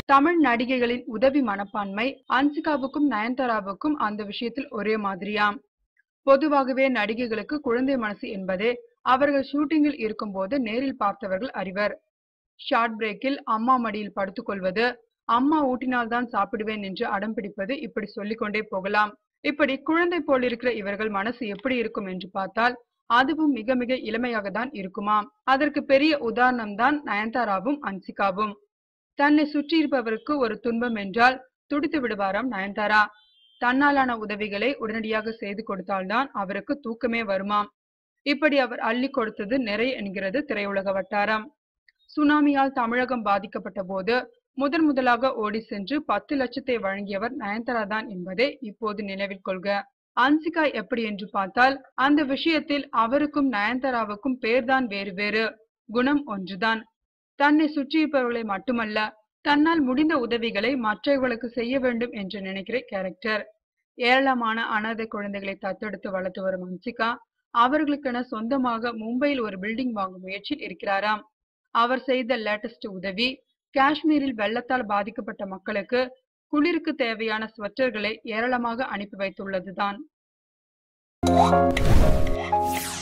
தமிழ் நடிகைகளின் உதவி மனப்பான்மை அன்சிகாவுக்கும் நயன்தாராவுக்கும் அந்த விஷயத்தில் ஒரே மாதிரியாம் பொதுவாகவே நடிகைகளுக்கு குழந்தை மனசு என்பதே அவர்கள் ஷூட்டிங்கில் இருக்கும்போது நேரில் பார்த்தவர்கள் அறிவர் ஷார்ட் பிரேக்கில் அம்மா மடியில் படுத்துக் கொள்வது அம்மா ஊட்டினால்தான் சாப்பிடுவேன் என்று அடம் பிடிப்பது இப்படி சொல்லிக்கொண்டே போகலாம் இப்படி குழந்தை போல் இருக்கிற இவர்கள் மனசு எப்படி இருக்கும் என்று பார்த்தால் அதுவும் மிக மிக இளமையாக தான் இருக்குமாம் அதற்கு பெரிய உதாரணம் தான் நயன்தாராவும் அன்சிகாவும் தன்னை சுற்றி இருப்பவருக்கு ஒரு துன்பம் என்றால் துடித்து விடுவாராம் நயன்தாரா தன்னாலான உதவிகளை உடனடியாக செய்து கொடுத்தால்தான் அவருக்கு தூக்கமே வருமாம் இப்படி அவர் அள்ளி கொடுத்தது நிறைய என்கிறது திரையுலக வட்டாரம் சுனாமியால் தமிழகம் பாதிக்கப்பட்ட போது முதன் முதலாக ஓடி சென்று பத்து லட்சத்தை வழங்கியவர் நயன்தாரா தான் என்பதை இப்போது நினைவில் கொள்க அன்சிகா எப்படி என்று பார்த்தால் அந்த விஷயத்தில் அவருக்கும் நயன்தாராவுக்கும் பேர்தான் வேறு வேறு குணம் ஒன்றுதான் தன்னை சுற்றியிருப்பவர்களை மட்டுமல்ல தன்னால் முடிந்த உதவிகளை மற்றவர்களுக்கு செய்ய வேண்டும் என்று நினைக்கிற கேரக்டர் ஏராளமான அனாதை குழந்தைகளை தத்தெடுத்து வளர்த்து வரும் அன்சிகா அவர்களுக்கென சொந்தமாக மும்பையில் ஒரு பில்டிங் வாங்கும் முயற்சியில் இருக்கிறாராம் அவர் செய்த லேட்டஸ்ட் உதவி காஷ்மீரில் வெள்ளத்தால் பாதிக்கப்பட்ட மக்களுக்கு குளிருக்கு தேவையான ஸ்வெட்டர்களை ஏராளமாக அனுப்பி வைத்துள்ளதுதான்